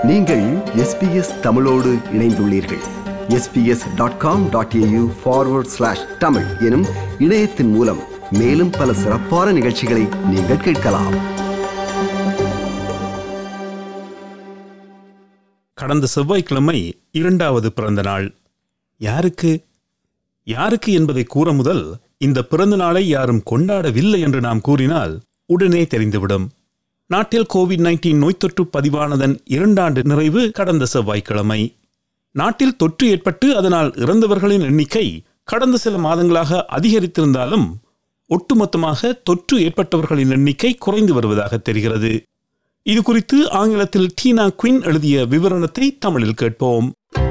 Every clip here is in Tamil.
நீங்கள் எஸ்பிஎஸ் தமிழோடு இணைந்துள்ளீர்கள் SBS dot com dot AU forward slash Tamil எனும் இணையத்தின் மூலம் மேலும் பல சிறப்பான நிகழ்ச்சிகளை நீங்கள் கேட்கலாம் கடந்த செவ்வாய்க்கிழமை இரண்டாவது பிறந்த நாள் யாருக்கு யாருக்கு என்பதை கூற முதல் இந்த பிறந்த நாளை யாரும் கொண்டாடவில்லை என்று நாம் கூறினால் உடனே தெரிந்துவிடும் நாட்டில் கோவிட் நைன்டீன் நோய் தொற்று பதிவானதன் இரண்டாண்டு நிறைவு கடந்த செவ்வாய்க்கிழமை நாட்டில் தொற்று ஏற்பட்டு அதனால் இறந்தவர்களின் எண்ணிக்கை கடந்த சில மாதங்களாக அதிகரித்திருந்தாலும் ஒட்டுமொத்தமாக தொற்று ஏற்பட்டவர்களின் எண்ணிக்கை குறைந்து வருவதாக தெரிகிறது இது குறித்து ஆங்கிலத்தில் டீனா குவின் எழுதிய விவரணத்தை தமிழில் கேட்போம்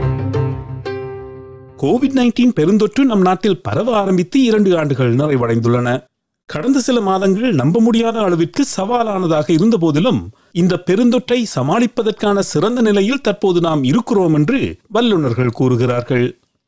கோவிட் நைன்டீன் பெருந்தொற்று நம் நாட்டில் பரவ ஆரம்பித்து இரண்டு ஆண்டுகள் நிறைவடைந்துள்ளன கடந்த சில மாதங்கள் நம்ப முடியாத அளவிற்கு சவாலானதாக இருந்த போதிலும் இந்த பெருந்தொற்றை சமாளிப்பதற்கான சிறந்த நிலையில் தற்போது நாம் இருக்கிறோம் என்று வல்லுநர்கள் கூறுகிறார்கள்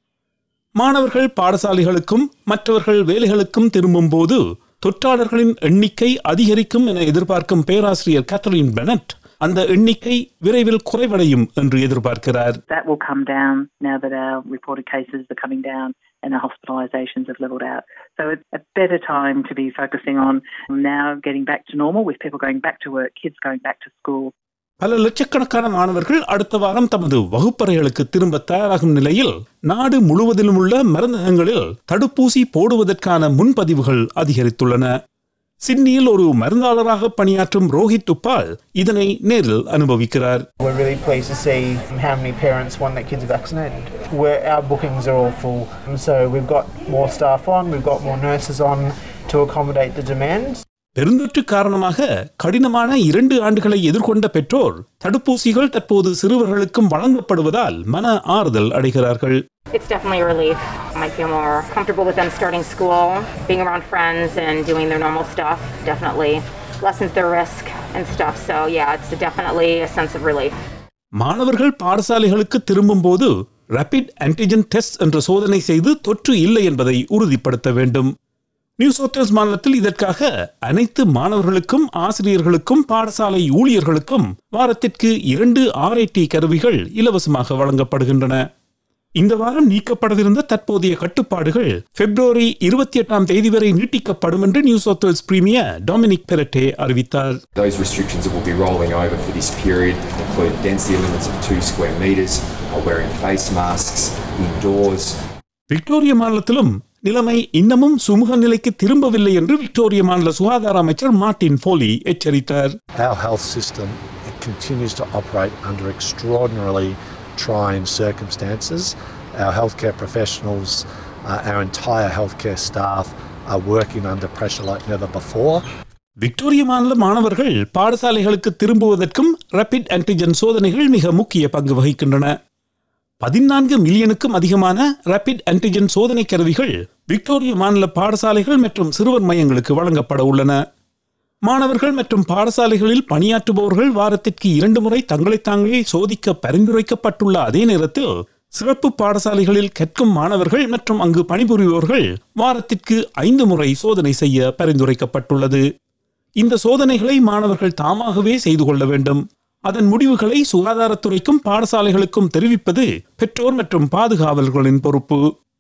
மாணவர்கள் பாடசாலைகளுக்கும் மற்றவர்கள் வேலைகளுக்கும் திரும்பும் போது தொற்றாளர்களின் எண்ணிக்கை அதிகரிக்கும் என எதிர்பார்க்கும் பேராசிரியர் கேத்தரின் பெனட் அந்த எண்ணிக்கை விரைவில் குறைவடையும் என்று எதிர்பார்க்கிறார் That will come down now that our reported cases are coming down and our hospitalisations have levelled out. So it's a better time to be focusing on now getting back to normal with people going back to work, kids going back to school. பல லட்சக்கணக்கான மாணவர்கள் அடுத்த வாரம் தமது வகுப்பறைகளுக்கு திரும்ப தயாராகும் நிலையில் நாடு முழுவதிலும் உள்ள மருந்தகங்களில் தடுப்பூசி போடுவதற்கான முன்பதிவுகள் அதிகரித்துள்ளன சிட்னியில் ஒரு மருந்தாளராக பணியாற்றும் ரோஹித் உப்பால் இதனை நேரில் அனுபவிக்கிறார் We're really pleased to see how many parents want their kids vaccinated. Where our bookings are all full, and so we've got more staff on, we've got more nurses on to accommodate the demands. பெருந்தொற்று காரணமாக கடினமான இரண்டு ஆண்டுகளை எதிர்கொண்ட பெற்றோர் தடுப்பூசிகள் தற்போது சிறுவர்களுக்கும் வழங்கப்படுவதால் மன ஆறுதல் அடைகிறார்கள் It's definitely a relief. I feel more comfortable with them starting school, being around friends, and doing their normal stuff. Definitely lessens their risk and stuff. So, yeah, it's definitely a sense of relief. மாணவர்கள் பாடசாலைகளுக்கு திரும்பும்போது ரேபிட் ஆன்டிஜன் டெஸ்ட் என்ற சோதனை செய்து தொற்று இல்லை என்பதை உறுதிப்படுத்த வேண்டும் நியூ சவுத் மாநிலத்தில் இதற்காக அனைத்து மாணவர்களுக்கும் ஆசிரியர்களுக்கும் பாடசாலை ஊழியர்களுக்கும் வாரத்திற்கு இரண்டு ஆர்ஐடி கருவிகள் இலவசமாக வழங்கப்படுகின்றன இந்த வாரம் நீக்கப்படவிருந்த தற்போதைய கட்டுப்பாடுகள் பிப்ரவரி இருபத்தி எட்டாம் தேதி வரை நீட்டிக்கப்படும் என்று New South Wales premier Dominic Perrottet அறிவித்தார் Those restrictions that will be rolling over for this period include density limits of two square metres, uh, wearing face masks indoors, Victoria மாநிலத்திலும் நிலைமை இன்னமும் சுமூக நிலைக்கு திரும்பவில்லை என்று விக்டோரிய மாநில சுகாதார அமைச்சர் மார்ட்டின் ஃபோலி எச்சரித்தார் Our health system it continues to operate under extraordinarily trying circumstances. Our healthcare professionals, uh, our entire healthcare staff are working under pressure like never before. Victoria மாநில மாணவர்கள் பாடசாலைகளுக்கு திரும்புவதற்கும் ரேபிட் ஆன்டிஜன் சோதனைகள் மிக முக்கிய பங்கு வகிக்கின்றன பதினான்கு மில்லியனுக்கும் அதிகமான ரேபிட் ஆன்டிஜன் சோதனை கருவிகள் விக்டோரிய மாநில பாடசாலைகள் மற்றும் சிறுவர் மையங்களுக்கு வழங்கப்பட உள்ளன மாணவர்கள் மற்றும் பாடசாலைகளில் பணியாற்றுபவர்கள் வாரத்திற்கு இரண்டு முறை தங்களை தாங்களே சோதிக்க பரிந்துரைக்கப்பட்டுள்ள அதே நேரத்தில் சிறப்பு பாடசாலைகளில் கற்கும் மாணவர்கள் மற்றும் அங்கு பணிபுரிபவர்கள் வாரத்திற்கு ஐந்து முறை சோதனை செய்ய பரிந்துரைக்கப்பட்டுள்ளது இந்த சோதனைகளை மாணவர்கள் தாமாகவே செய்து கொள்ள வேண்டும் அதன் முடிவுகளை சுகாதாரத்துறைக்கும் பாடசாலைகளுக்கும் தெரிவிப்பது பெற்றோர் மற்றும் பாதுகாவலர்களின் பொறுப்பு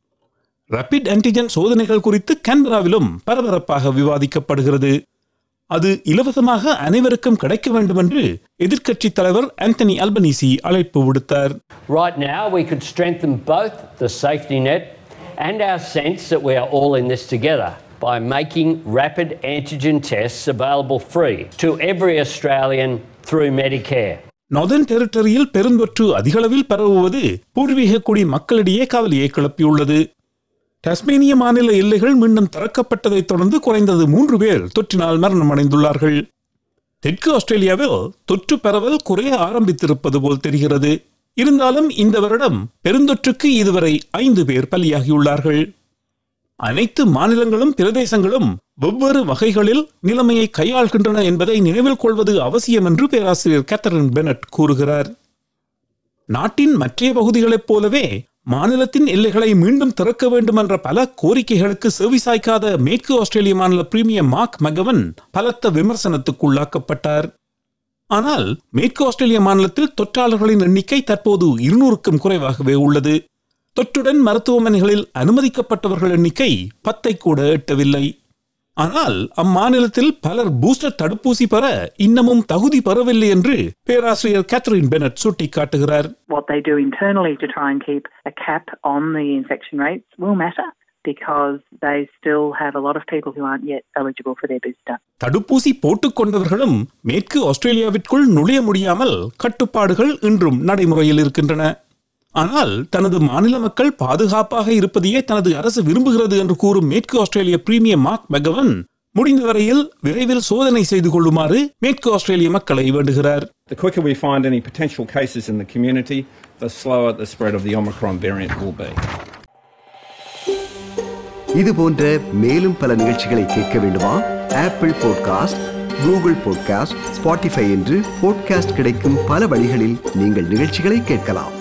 ரேபிட் ஆன்டிஜன் சோதனைகள் குறித்து கேன்பராவிலும் பரபரப்பாக விவாதிக்கப்படுகிறது அது இலவசமாக அனைவருக்கும் கிடைக்க வேண்டும் என்று எதிர்க்கட்சித் தலைவர் ஆந்தனி அல்பனீசி அழைப்பு விடுத்தார் Right now, we could strengthen both the safety net and our sense that we are all in this together by making rapid antigen tests available free to every Australian through Medicare. Northern டெரிட்டரியில் பெருந்தொற்று அதிகளவில் பரவுவது பூர்வீக குடி மக்களிடையே கவலையை கிளப்பியுள்ளது டஸ்மேனிய மாநில எல்லைகள் மீண்டும் திறக்கப்பட்டதைத் தொடர்ந்து குறைந்தது மூன்று பேர் தொற்றினால் மரணமடைந்துள்ளார்கள் தெற்கு ஆஸ்திரேலியாவில் தொற்று பரவல் குறைய ஆரம்பித்திருப்பது போல் தெரிகிறது இருந்தாலும் இந்த வருடம் பெருந்தொற்றுக்கு இதுவரை ஐந்து பேர் பலியாகியுள்ளார்கள் அனைத்து மாநிலங்களும் பிரதேசங்களும் வெவ்வேறு வகைகளில் நிலைமையை கையாள்கின்றன என்பதை நினைவில் கொள்வது அவசியம் என்று பேராசிரியர் கேத்தரின் பெனட் கூறுகிறார் நாட்டின் மற்றைய பகுதிகளைப் போலவே மாநிலத்தின் எல்லைகளை மீண்டும் திறக்க வேண்டும் என்ற பல கோரிக்கைகளுக்கு செவிசாய்க்காத மேற்கு ஆஸ்திரேலிய மாநில பிரீமியர் மார்க் மகவன் பலத்த விமர்சனத்துக்குள்ளாக்கப்பட்டார் ஆனால் மேற்கு ஆஸ்திரேலிய மாநிலத்தில் தொற்றாளர்களின் எண்ணிக்கை தற்போது இருநூறுக்கும் குறைவாகவே உள்ளது தொற்றுடன் மருத்துவமனைகளில் அனுமதிக்கப்பட்டவர்கள் எண்ணிக்கை பத்தை கூட எட்டவில்லை ஆனால் அம்மாநிலத்தில் பலர் பூஸ்டர் தடுப்பூசி பெற இன்னமும் தகுதி பெறவில்லை என்று பேராசிரியர் கேத்ரின் பெனட் சுட்டிக்காட்டுகிறார் What they do internally to try and keep a cap on the infection rates will matter because they still have a lot of people who aren't yet eligible for their booster. தடுப்பூசி போட்டுக் கொண்டவர்களும் மேற்கு ஆஸ்திரேலியாவிற்குள் நுழைய முடியாமல் கட்டுப்பாடுகள் இன்றும் நடைமுறையில் இருக்கின்றன ஆனால் தனது மாநில மக்கள் பாதுகாப்பாக இருப்பதையே தனது அரசு விரும்புகிறது என்று கூறும் மேற்கு ஆஸ்திரேலிய பிரீமியர் மார்க் மெகவன் முடிந்தவரையில் விரைவில் சோதனை செய்து கொள்ளுமாறு மேற்கு ஆஸ்திரேலிய மக்களை வேண்டுகிறார் The quicker we find any potential cases in the community, the slower the spread of the Omicron variant will be. இது போன்ற மேலும் பல நிகழ்ச்சிகளை கேட்க வேண்டுமா Apple podcast Google podcast Spotify என்று பாட்காஸ்ட் கிடைக்கும் பல வழிகளில் நீங்கள் நிகழ்ச்சிகளை கேட்கலாம்